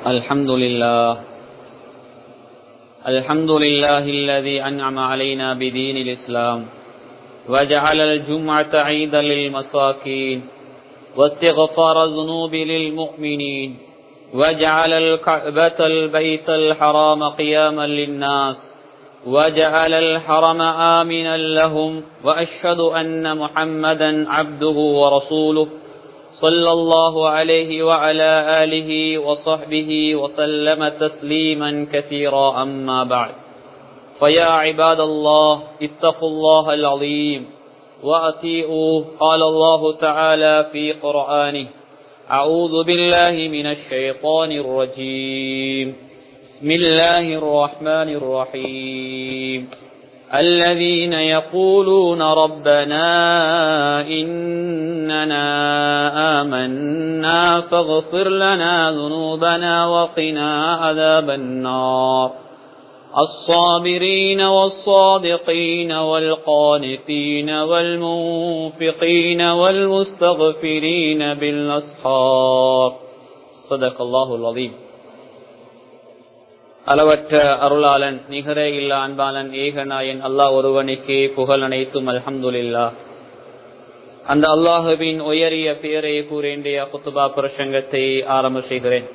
الحمد لله الحمد لله الذي أنعم علينا بدين الإسلام وجعل الجمعة عيدا للمساكين واستغفار الذنوب للمؤمنين وجعل الكعبة البيت الحرام قياما للناس وجعل الحرم آمنا لهم وأشهد أن محمدا عبده ورسوله صلى الله عليه وعلى آله وصحبه وسلم تسليما كثيرا أما بعد فيا عباد الله اتقوا الله العظيم وأتيئوا قال الله تعالى في قرآنه أعوذ بالله من الشيطان الرجيم بسم الله الرحمن الرحيم الذين يقولون ربنا إننا آمنا فاغفر لنا ذنوبنا وقنا عذاب النار الصابرين والصادقين والقانتين والمنفقين والمستغفرين بالأسحار صدق الله العظيم அளவற்ற அருளாளன் நிகர இல்ல அன்பாளன் ஏகநாயன் அல்லாஹ் ஒருவனுக்கே புகழ் அனைத்தும் அல்ஹம்துலில்லா அந்த அல்லாஹுவின் உயரிய பேரை கூறேண்டிய குத்துபா பிரசங்கத்தை ஆரம்ப செய்கிறேன்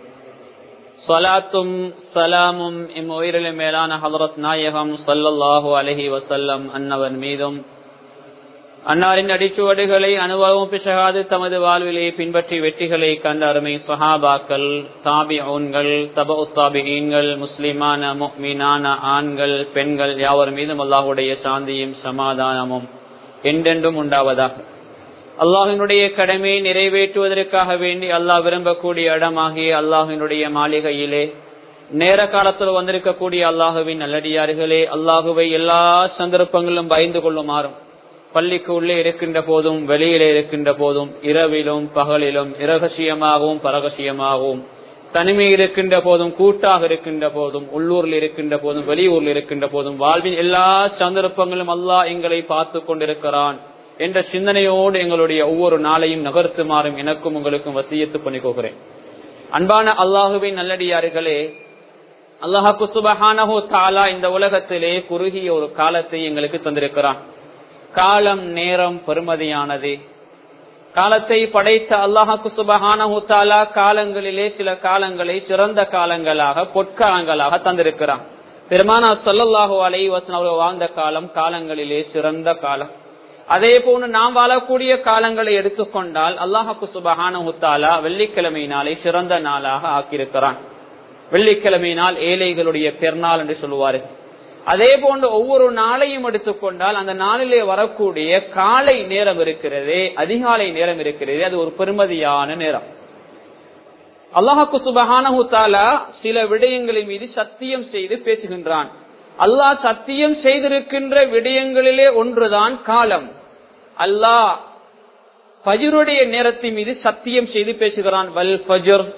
சலாத்தும் சலாமும் எம் உயிரில மேலான ஹலரத் நாயகம் சல்லல்லாஹு அலஹி வசல்லம் அன்னவன் மீதும் அன்னாரின் அடிச்சுவடுகளை அனுபவம் பிசகாது தமது வாழ்விலே பின்பற்றி வெற்றிகளை கண்ட அருமை சஹாபாக்கள் தாபி ஊன்கள் தப உத்தாபிகள் முஸ்லிமான மீனான ஆண்கள் பெண்கள் யாவர் மீதும் அல்லாஹுடைய சாந்தியும் சமாதானமும் என்றென்றும் உண்டாவதாக அல்லாஹினுடைய கடமையை நிறைவேற்றுவதற்காக வேண்டி அல்லாஹ் விரும்பக்கூடிய இடமாகிய அல்லாஹினுடைய மாளிகையிலே நேர காலத்தில் வந்திருக்கக்கூடிய அல்லாஹுவின் நல்லடியார்களே அல்லாஹுவை எல்லா சந்தர்ப்பங்களிலும் பயந்து கொள்ளுமாறும் பள்ளிக்கு உள்ளே இருக்கின்ற போதும் வெளியிலே இருக்கின்ற போதும் இரவிலும் பகலிலும் இரகசியமாகவும் பரகசியமாகவும் தனிமை இருக்கின்ற போதும் கூட்டாக இருக்கின்ற போதும் உள்ளூரில் இருக்கின்ற போதும் வெளியூரில் இருக்கின்ற போதும் வாழ்வின் எல்லா சந்தர்ப்பங்களும் அல்லாஹ் எங்களை பார்த்து கொண்டிருக்கிறான் என்ற சிந்தனையோடு எங்களுடைய ஒவ்வொரு நாளையும் நகர்த்துமாறும் எனக்கும் உங்களுக்கும் வசியத்து பண்ணிக்கோகிறேன் அன்பான அல்லாஹுவின் நல்லடியார்களே அல்லாஹாக்கு சுபஹானஹோ தாலா இந்த உலகத்திலே குறுகிய ஒரு காலத்தை எங்களுக்கு தந்திருக்கிறான் காலம் நேரம் பெருமதியானது காலத்தை படைத்த அல்லாஹாக்கு சுபஹானஹு தாலா காலங்களிலே சில காலங்களை சிறந்த காலங்களாக பொற்காலங்களாக தந்திருக்கிறான் பெருமானா சொல்லல்லாஹு அலை வசன் அவர்கள் வாழ்ந்த காலம் காலங்களிலே சிறந்த காலம் அதே போன்று நாம் வாழக்கூடிய காலங்களை எடுத்துக்கொண்டால் அல்லாஹாக்கு சுபஹான ஹுத்தாலா வெள்ளிக்கிழமை நாளை சிறந்த நாளாக ஆக்கியிருக்கிறான் வெள்ளிக்கிழமை நாள் ஏழைகளுடைய பெருநாள் என்று சொல்லுவார்கள் அதே போன்று ஒவ்வொரு நாளையும் எடுத்துக்கொண்டால் அந்த நாளிலே வரக்கூடிய காலை நேரம் இருக்கிறதே அதிகாலை நேரம் இருக்கிறதே அது ஒரு பெருமதியான நேரம் அல்லாஹாக்கு சுபஹானஹு தாலா சில விடயங்களின் மீது சத்தியம் செய்து பேசுகின்றான் அல்லாஹ் சத்தியம் செய்திருக்கின்ற விடயங்களிலே ஒன்றுதான் காலம் அல்லாஹ் பஜருடைய நேரத்தின் மீது சத்தியம் செய்து பேசுகிறான் வல் பஜர்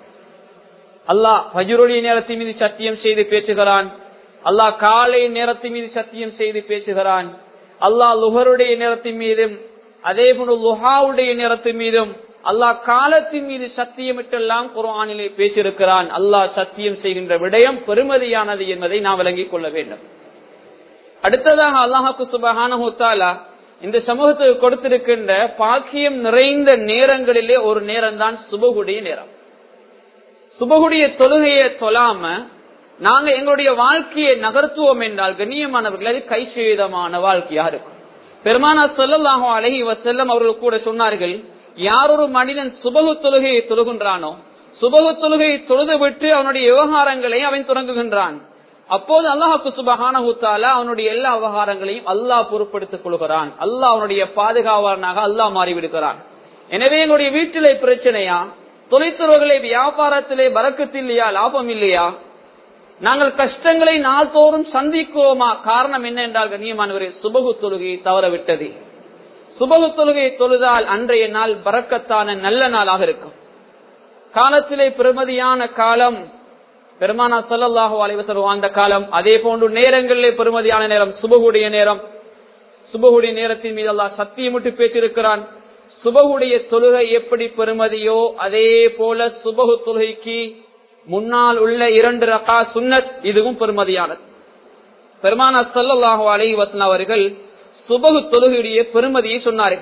அல்லாஹ் பஜருடைய நேரத்தின் மீது சத்தியம் செய்து பேசுகிறான் அல்லாஹ் காலை நேரத்தின் மீது சத்தியம் செய்து பேசுகிறான் அல்லாஹ் லுகருடைய நேரத்தின் மீதும் அதே போன்று லுஹாவுடைய நேரத்தின் மீதும் அல்லாஹ் காலத்தின் மீது சத்தியமிட்டெல்லாம் குரானிலே பேசியிருக்கிறான் அல்லாஹ் சத்தியம் செய்கின்ற விடயம் பெருமதியானது என்பதை நாம் விளங்கிக் கொள்ள வேண்டும் அடுத்ததாக அல்லாஹாக்கு சுபஹானா இந்த சமூகத்துக்கு கொடுத்திருக்கின்ற பாக்கியம் நிறைந்த நேரங்களிலே ஒரு நேரம் தான் சுபகுடைய நேரம் சுபகுடைய தொழுகையை தொழாம நாங்க எங்களுடைய வாழ்க்கையை நகர்த்துவோம் என்றால் கண்ணியமானவர்கள் அது கைசேதமான வாழ்க்கையா இருக்கும் பெருமானா சொல்லலாகும் அழகி வசல்லம் அவர்கள் கூட சொன்னார்கள் யார் ஒரு மனிதன் சுபகு தொழுகையை தொழுகின்றானோ சுபகு தொழுகையை தொழுது விட்டு அவனுடைய விவகாரங்களை அவன் தொடங்குகின்றான் அப்போது அல்லாஹாக்கு சுபகானஹூத்தால அவனுடைய எல்லா விவகாரங்களையும் அல்லாஹ் பொறுப்படுத்திக் கொள்கிறான் அல்லாஹ் அவனுடைய பாதுகாவலனாக அல்லாஹ் மாறிவிடுகிறான் எனவே எங்களுடைய வீட்டிலே பிரச்சனையா தொழிற்துறைகளை வியாபாரத்திலே பறக்கத்து இல்லையா லாபம் இல்லையா நாங்கள் கஷ்டங்களை நாள்தோறும் சந்திக்குவோமா காரணம் என்ன என்றால் கண்ணியமானவரே சுபகு தொழுகையை தவறவிட்டது சுபகு தொழுகையை தொழுதால் அன்றைய நாள் பறக்கத்தான நல்ல நாளாக இருக்கும் காலத்திலே பெருமதியான காலம் பெருமானா சல்லாஹு அலைவசர் வாழ்ந்த காலம் அதே போன்று நேரங்களிலே பெருமதியான நேரம் சுபகுடைய நேரம் சுபகுடைய நேரத்தின் மீது அல்லாஹ் சத்தியமிட்டு பேசியிருக்கிறான் சுபகுடைய தொழுகை எப்படி பெருமதியோ அதே போல சுபகு தொழுகைக்கு முன்னால் உள்ள இரண்டு ரகா சுன்னத் இதுவும் பெருமதியானது பெருமானா சல்லாஹு அலை வசன் அவர்கள் சுபகு தொழுகையுடைய பெருமதியை சொன்னார்கள்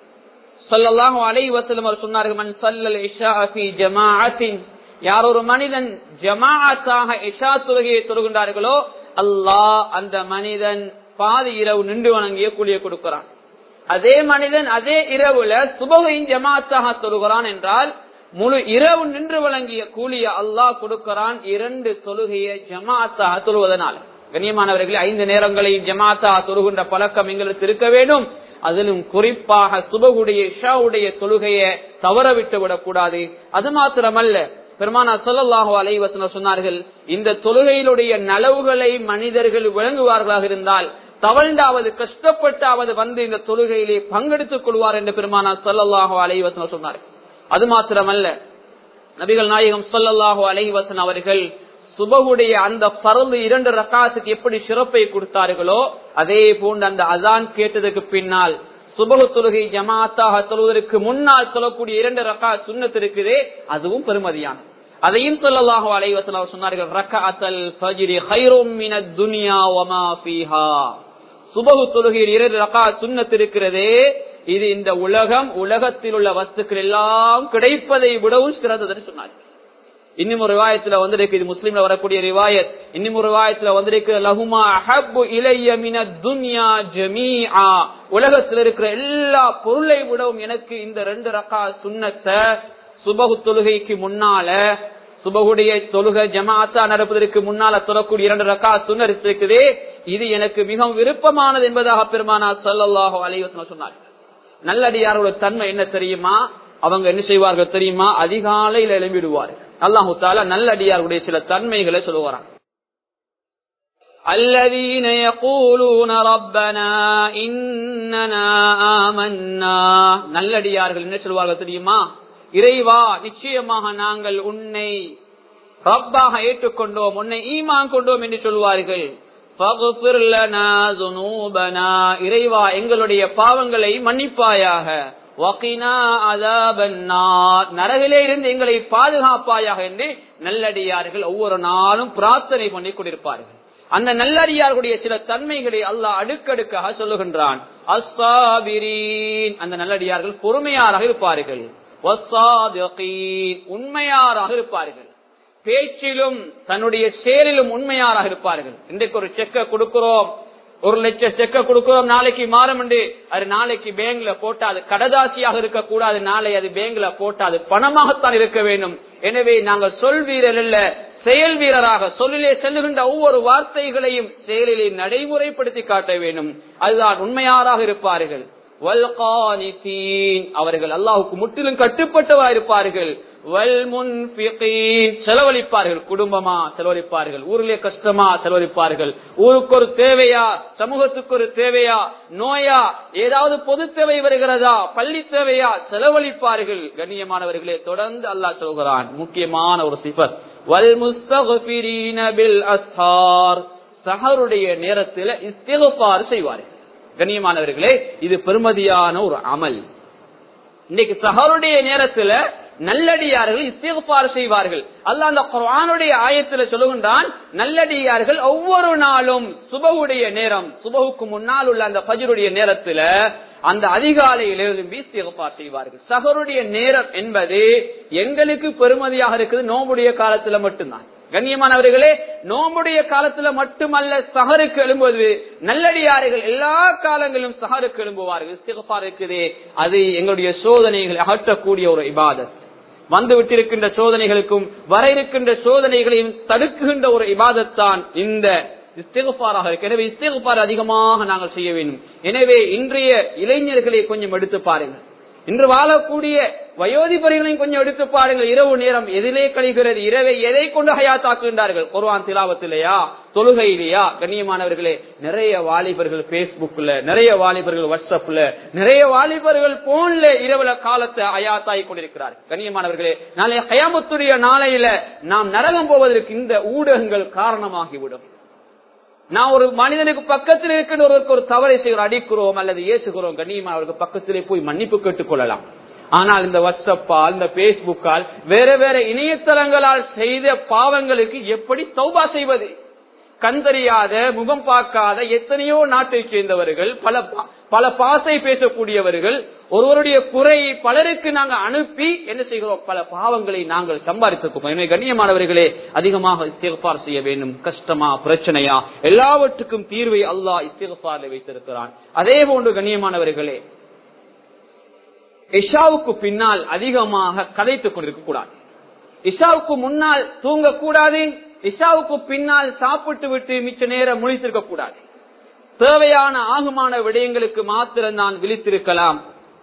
சல்லல்லாஹு அலை வசலம் அவர் சொன்னார்கள் மன் சல்லல் இஷா ஃபி ஜமாஅத்தின் யார் ஒரு மனிதன் ஜமாஅத்தாக இஷா தொழுகையை தொழுகின்றார்களோ அல்லாஹ் அந்த மனிதன் பாதி இரவு நின்று வணங்கிய கூலிய கொடுக்கிறான் அதே மனிதன் அதே இரவுல சுபகையின் ஜமாத்தாக தொழுகிறான் என்றால் முழு இரவு நின்று வழங்கிய கூலிய அல்லாஹ் கொடுக்கிறான் இரண்டு தொழுகையை ஜமாத்தாக தொழுவதனால் கண்ணியமானவர்களே ஐந்து நேரங்களையும் ஜமாத்தாக தொழுகின்ற பழக்கம் எங்களுக்கு இருக்க வேண்டும் அதிலும் குறிப்பாக சுபகுடைய இஷாவுடைய தொழுகையை தவற விட்டு விடக்கூடாது அது மாத்திரமல்ல பெருமானா சொல்லல்லாஹு அலைவசன சொன்னார்கள் இந்த தொழுகையிலுடைய நலவுகளை மனிதர்கள் விளங்குவார்களாக இருந்தால் தவழ்ந்தாவது கஷ்டப்பட்டாவது வந்து இந்த தொழுகையிலே பங்கெடுத்துக் கொள்வார் என்று பெருமானா சொல்லல்லாஹு அலைவசன சொன்னார்கள் அது மாத்திரமல்ல நபிகள் நாயகம் சொல்லல்லாஹு அலைவசன் அவர்கள் சுபகுடைய அந்த பரந்து இரண்டு ரக்காத்துக்கு எப்படி சிறப்பை கொடுத்தார்களோ அதே போன்று அந்த அதான் கேட்டதுக்கு பின்னால் சுபகு தொழுகை ஜமாத்தாக தொழுவதற்கு முன்னால் தொழக்கூடிய இரண்டு ரக்கா சுண்ணத்து இருக்குதே அதுவும் பெருமதியான அதையும் சொல்லலாக அலைவசல் சொன்னார்கள் ரக்காத்தல் ஃபஜ்ரி ஹைரும் மினத் துனியா வமா ஃபீஹா சுபகு தொழுகையில் இரண்டு ரக்கா சுண்ணத்து இருக்கிறதே இது இந்த உலகம் உலகத்தில் உள்ள வஸ்துக்கள் எல்லாம் கிடைப்பதை விடவும் சிறந்ததுன்னு சொன்னார்கள் இன்னும் ஒரு ரிவாயத்துல வந்திருக்கு இது முஸ்லீம்ல வரக்கூடிய ரிவாயத் இன்னும் ஒரு ரிவாயத்துல வந்திருக்கு லஹுமா அஹப்பு இலைய மின துன்யா ஜமீஆ உலகத்தில் இருக்கிற எல்லா பொருளை விடவும் எனக்கு இந்த ரெண்டு ரக்கா சுண்ணத்தை சுபகு தொழுகைக்கு முன்னால சுபகுடைய தொழுகை ஜமாத்தா நடப்பதற்கு முன்னால தொழக்கூடிய இரண்டு ரக்கா சுண்ணர் இருக்குது இது எனக்கு மிகவும் விருப்பமானது என்பதாக பெருமானா சல்லாஹு அலைவசன சொன்னார் நல்லடியாரோட தன்மை என்ன தெரியுமா அவங்க என்ன செய்வார்கள் தெரியுமா அதிகாலையில் எழும்பிடுவார்கள் அல்லாஹு தாலா நல்லடியாருடைய சில தன்மைகளை சொல்லுவாரான் الذين يقولون ربنا إننا آمنا நல்லடியார்கள் என்ன சொல்வார்கள் தெரியுமா இறைவா நிச்சயமாக நாங்கள் உன்னை ரப்பாக ஏற்றுக்கொண்டோம் உன்னை ஈமான் கொண்டோம் என்று சொல்வார்கள் இறைவா எங்களுடைய பாவங்களை மன்னிப்பாயாக நரகிலே இருந்து எங்களை பாதுகாப்பாயாக என்று நல்லடியார்கள் ஒவ்வொரு நாளும் பிரார்த்தனை பண்ணி கொண்டிருப்பார்கள் அந்த நல்லடியார்களுடைய சில தன்மைகளை அல்லாஹ் அடுக்கடுக்காக சொல்லுகின்றான் அந்த நல்லடியார்கள் பொறுமையாராக இருப்பார்கள் உண்மையாராக இருப்பார்கள் பேச்சிலும் தன்னுடைய செயலிலும் உண்மையாராக இருப்பார்கள் இன்றைக்கு ஒரு செக்க கொடுக்கிறோம் ஒரு லட்சம் செக்க கொடுக்கிறோம் நாளைக்கு மாறும் என்று அது நாளைக்கு பேங்க்ல போட்டா அது கடதாசியாக இருக்கக்கூடாது நாளை அது பேங்க்ல போட்டா அது பணமாகத்தான் இருக்க வேண்டும் எனவே நாங்கள் சொல் வீரர் அல்ல செயல் வீரராக சொல்லிலே செல்லுகின்ற ஒவ்வொரு வார்த்தைகளையும் செயலிலே நடைமுறைப்படுத்தி காட்ட வேண்டும் அதுதான் உண்மையாராக இருப்பார்கள் அவர்கள் அல்லாஹுக்கு முற்றிலும் கட்டுப்பட்டவா இருப்பார்கள் செலவழிப்பார்கள் குடும்பமா செலவழிப்பார்கள் ஊரிலே கஷ்டமா செலவழிப்பார்கள் ஊருக்கு ஒரு தேவையா சமூகத்துக்கு ஒரு தேவையா நோயா ஏதாவது பொது தேவை வருகிறதா பள்ளி தேவையா செலவழிப்பார்கள் கண்ணியமானவர்களே தொடர்ந்து அல்லாஹ் சொல்கிறான் முக்கியமான ஒரு சிபர் வல் பில் அஸ்ஹார் சஹருடைய நேரத்தில் இஸ்திகபார் செய்வார்கள் கண்ணியமானவர்களே இது பெருமதியான ஒரு அமல் இன்னைக்கு சஹருடைய நேரத்துல நல்லடியார்கள் இஸ்திகபார் செய்வார்கள் அல்ல அந்த குரானுடைய ஆயத்துல சொல்லுகின்றான் நல்லடியார்கள் ஒவ்வொரு நாளும் சுபகுடைய நேரம் சுபகுக்கு முன்னால் உள்ள அந்த பஜருடைய நேரத்துல அந்த அதிகாலையில் எழும்பி இஸ்திகபார் செய்வார்கள் சகருடைய நேரம் என்பது எங்களுக்கு பெருமதியாக இருக்குது நோம்புடைய காலத்துல மட்டும்தான் கண்ணியமானவர்களே நோம்புடைய காலத்துல மட்டுமல்ல சஹருக்கு எழும்புவது நல்லடியார்கள் எல்லா காலங்களிலும் சஹருக்கு எழும்புவார்கள் இஸ்திகபார் இருக்குதே அது எங்களுடைய சோதனைகளை அகற்றக்கூடிய ஒரு இபாதத் வந்து விட்டிருக்கின்ற சோதனைகளுக்கும் வர இருக்கின்ற சோதனைகளையும் தடுக்குகின்ற ஒரு இபாதத்தான் இந்த இஸ்திகபாராக இருக்கு எனவே இஸ்திகபார் அதிகமாக நாங்கள் செய்ய வேண்டும் எனவே இன்றைய இளைஞர்களை கொஞ்சம் எடுத்து பாருங்கள் இன்று வாழக்கூடிய வயோதிபரிகளையும் கொஞ்சம் எடுத்து பாருங்கள் இரவு நேரம் எதிலே கழிகிறது இரவை எதை கொண்டு ஹயாத்தாக்குகின்றார்கள் குர்வான் திலாவத்திலேயா தொழுகையிலேயா கண்ணியமானவர்களே நிறைய வாலிபர்கள் பேஸ்புக்ல நிறைய வாலிபர்கள் வாட்ஸ்அப்ல நிறைய வாலிபர்கள் போன்ல இரவுல காலத்தை அயாத்தாய் கொண்டிருக்கிறார் கண்ணியமானவர்களே நாளைய ஹயாமத்துடைய நாளையில நாம் நரகம் போவதற்கு இந்த ஊடகங்கள் காரணமாகிவிடும் நான் ஒரு மனிதனுக்கு பக்கத்தில் இருக்கின்ற ஒருவருக்கு ஒரு தவறை செய்கிறோம் அடிக்கிறோம் அல்லது ஏசுகிறோம் கண்ணியமா அவருக்கு பக்கத்திலே போய் மன்னிப்பு கேட்டுக் கொள்ளலாம் ஆனால் இந்த வாட்ஸ்அப்பால் இந்த பேஸ்புக்கால் வேற வேற இணையதளங்களால் செய்த பாவங்களுக்கு எப்படி தௌபா செய்வது கந்தறியாத முகம் பார்க்காத எத்தனையோ நாட்டை சேர்ந்தவர்கள் பல பல பாசை பேசக்கூடியவர்கள் ஒருவருடைய குறையை பலருக்கு நாங்கள் அனுப்பி என்ன செய்கிறோம் பல பாவங்களை நாங்கள் சம்பாதித்திருக்கோம் எனவே கண்ணியமானவர்களே அதிகமாக இஸ்திகபார் செய்ய வேண்டும் கஷ்டமா பிரச்சனையா எல்லாவற்றுக்கும் தீர்வை அல்லாஹ் இஸ்திகபாரில் வைத்திருக்கிறான் அதே போன்று கண்ணியமானவர்களே இஷாவுக்கு பின்னால் அதிகமாக கதைத்துக் கொண்டிருக்க கூடாது இஷாவுக்கு முன்னால் தூங்கக்கூடாது இஷாவுக்கு பின்னால் சாப்பிட்டு விட்டு மிச்ச நேரம் முழித்திருக்க கூடாது தேவையான ஆகுமான விடயங்களுக்கு மாத்திரம் நான் விழித்திருக்கலாம்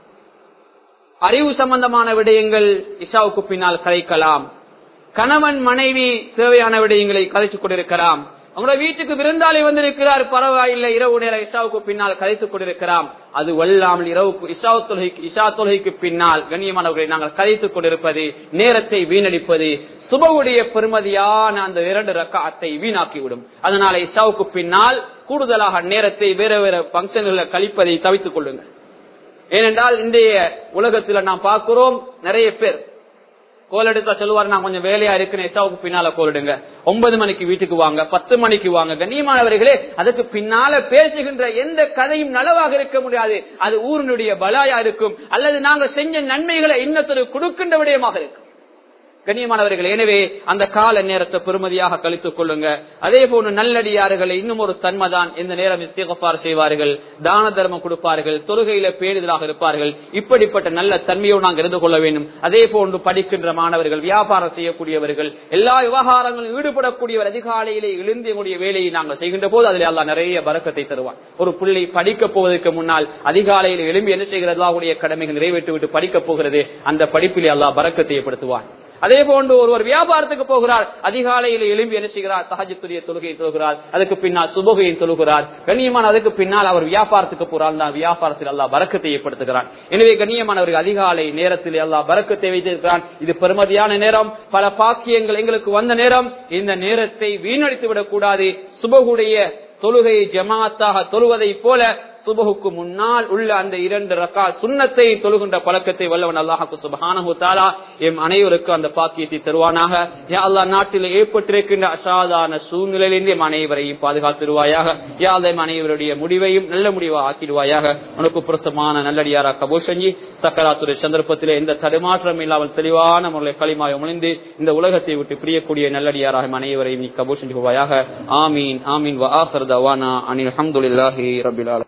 அறிவு சம்பந்தமான விடயங்கள் இஷாவுக்கு பின்னால் கதைக்கலாம் கணவன் மனைவி தேவையான விடயங்களை கதைத்துக் கொண்டிருக்கலாம் உங்களோட வீட்டுக்கு விருந்தாளி வந்திருக்கிறார் பரவாயில்லை இரவு நேர இஷாவுக்கு பின்னால் கதைத்துக் கொண்டிருக்கலாம் அது வல்லாமல் இரவுக்கு இஷா தொழுகைக்கு இஷா தொழுகைக்கு பின்னால் கண்ணியமானவர்களை நாங்கள் கதைத்துக் கொண்டிருப்பது நேரத்தை வீணடிப்பது சுபவுடைய பெருமதியான அந்த இரண்டு ரக்காத்தை வீணாக்கிவிடும் அதனால இஷாவுக்கு பின்னால் கூடுதலாக நேரத்தை வேற வேற பங்கன்களை கழிப்பதை தவித்துக் கொள்ளுங்கள் ஏனென்றால் இன்றைய உலகத்துல நாம் பார்க்கிறோம் நிறைய பேர் கோல் எடுத்தா சொல்லுவார் நான் கொஞ்சம் வேலையா இருக்கிறேன் எட்டாவுக்கு பின்னால கோலிடுங்க ஒன்பது மணிக்கு வீட்டுக்கு வாங்க பத்து மணிக்கு வாங்க கண்ணியமானவர்களே அதுக்கு பின்னால பேசுகின்ற எந்த கதையும் நலவாக இருக்க முடியாது அது ஊரினுடைய பலாயா இருக்கும் அல்லது நாங்கள் செஞ்ச நன்மைகளை இன்னொருத்தர் கொடுக்கின்ற விடயமாக இருக்கும் கண்ணியமானவர்கள் எனவே அந்த கால நேரத்தை பெருமதியாக கழித்துக் கொள்ளுங்க அதே போன்று நல்லடியார்களை இன்னும் ஒரு தன்மைதான் இந்த நேரம் இஸ்திகபார் செய்வார்கள் தான தர்மம் கொடுப்பார்கள் தொழுகையில பேரிதலாக இருப்பார்கள் இப்படிப்பட்ட நல்ல தன்மையோடு நாங்கள் இருந்து கொள்ள வேண்டும் அதே போன்று படிக்கின்ற மாணவர்கள் வியாபாரம் செய்யக்கூடியவர்கள் எல்லா விவகாரங்களும் ஈடுபடக்கூடியவர் அதிகாலையிலே எழுந்து எங்களுடைய வேலையை நாங்கள் செய்கின்ற போது அதில் அல்லா நிறைய பறக்கத்தை தருவான் ஒரு பிள்ளை படிக்க போவதற்கு முன்னால் அதிகாலையில் எழும்பி என்ன செய்கிறது அல்லாவுடைய கடமைகள் நிறைவேற்றி விட்டு படிக்க போகிறது அந்த படிப்பிலே அல்லாஹ் பறக்கத்தை ஏற்படுத்துவான் அதே போன்று ஒருவர் வியாபாரத்துக்கு போகிறார் அதிகாலையில் எழும்பி என்ன செய்கிறார் சஹஜத்துடைய தொழுகையை தொழுகிறார் அதுக்கு பின்னால் சுபகையை தொழுகிறார் கண்ணியமான அதுக்கு பின்னால் அவர் வியாபாரத்துக்கு போறார் தான் வியாபாரத்தில் அல்லா பறக்கத்தை ஏற்படுத்துகிறான் எனவே கண்ணியமானவர்கள் அதிகாலை நேரத்தில் அல்லா பறக்கத்தை வைத்திருக்கிறான் இது பெருமதியான நேரம் பல பாக்கியங்கள் எங்களுக்கு வந்த நேரம் இந்த நேரத்தை வீணடித்து விடக் கூடாது சுபகுடைய தொழுகையை ஜமாத்தாக தொழுவதை போல சுபகுக்கு முன்னால் உள்ள அந்த இரண்டு ரக்கா சுண்ணத்தை தொழுகின்ற பழக்கத்தை வல்லவன் அல்லாஹாக்கு சுபஹானஹு தாலா எம் அனைவருக்கும் அந்த பாக்கியத்தை தருவானாக யா அல்லா நாட்டில் ஏற்பட்டிருக்கின்ற அசாதாரண சூழ்நிலையிலிருந்து எம் அனைவரையும் பாதுகாத்திருவாயாக யா அல்லா எம் அனைவருடைய முடிவையும் நல்ல முடிவா ஆக்கிடுவாயாக உனக்கு பொருத்தமான நல்லடியாரா கபூர் செஞ்சு சக்கராத்துறை சந்தர்ப்பத்திலே எந்த தடுமாற்றம் இல்லாமல் தெளிவான முறையில் களிமாவை முழிந்து இந்த உலகத்தை விட்டு பிரியக்கூடிய நல்லடியாராக எம் அனைவரையும் நீ கபூர் செஞ்சு ஆமீன் ஆமீன் வா ஆஃபர் தவானா அனில் அஹமதுல்லாஹி ரபில்